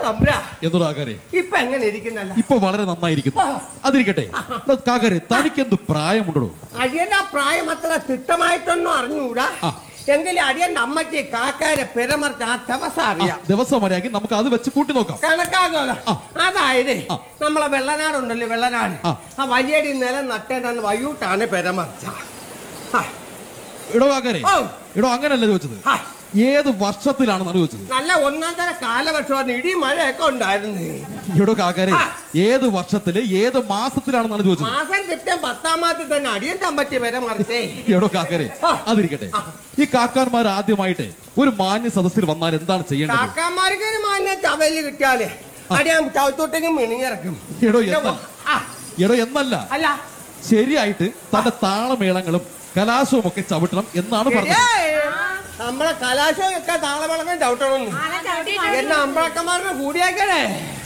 തമ്പ്രാ എന്നോട് കാക്കാരെ ഇപ്പൊ എങ്ങനെ ഇരിക്കുന്നല്ല ഇപ്പൊ വളരെ നന്നായിരിക്കുന്നു അതിരിക്കട്ടെ എടാ കാക്കാരെ തനിക്കെന്ത് പ്രായമുണ്ടോ അടിയന്റെ ആ പ്രായം അത്ര തിട്ടമായിട്ടൊന്നും അറിഞ്ഞൂടാ ആ. എങ്കിലും അടിയന്റെ അമ്മയ്ക്ക് കാക്കാരെ പെരമർച്ച ആ ദിവസം അറിയാം ദിവസം മര്യാദ നമുക്ക് അത് വെച്ച് കൂട്ടി നോക്കാം കണക്കാകുമല്ലോ ആ. അതായത് ആ. നമ്മളെ വെള്ളനാടുണ്ടല്ലോ വെള്ളനാട് ആ. ആ വലിയടി നിലം നട്ടേണ്ടാണ് വയ്യൂട്ടാണ് പെരമർച്ച ആ. ഇടോ കാക്കാരെ ഓ. ഇടോ അങ്ങനല്ല ചോദിച്ചത് ആ. ഏത് വർഷത്തിലാണെന്നാണ് ചോദിച്ചത് നല്ല ഒന്നാം തര കാലവർഷമാണ് ഇടി മഴയൊക്കെ ഉണ്ടായിരുന്നു ഇടോ കാക്കാരെ ആ. ഏത് വർഷത്തില് ഏത് മാസത്തിലാണെന്നാണ് ചോദിച്ചത് മാസം കൃത്യം പത്താം മാസത്തിൽ തന്നെ അടിയൻ തമ്പറ്റി പെരമർച്ചേ എടോ കാക്കരെ ആ. അതിരിക്കട്ടെ ഈ കാക്കാന്മാർ ആദ്യമായിട്ട് ഒരു മാന്യ സദസ്സിൽ വന്നാൽ എന്താണ് ചെയ്യേണ്ടത് കാക്കാമാർക്ക് ഒരു മാന്യ ചവല് കിട്ടിയാല് അടിയാൻ ചവിത്തോട്ടെങ്കിലും മിണിങ്ങിറക്കും എടോ എന്നല്ല ആ, എടോ എന്നല്ല അല്ല ശരിയായിട്ട് തന്റെ താളമേളങ്ങളും കലാശവും ഒക്കെ ചവിട്ടണം എന്നാണ് പറഞ്ഞത് ഏയ്, നമ്മളെ കലാശമൊക്കെ താളവിളക്കം ചവിട്ടണമെന്ന് എന്നെ അമ്പളക്കന്മാരുടെ കൂടിയാക്കണേ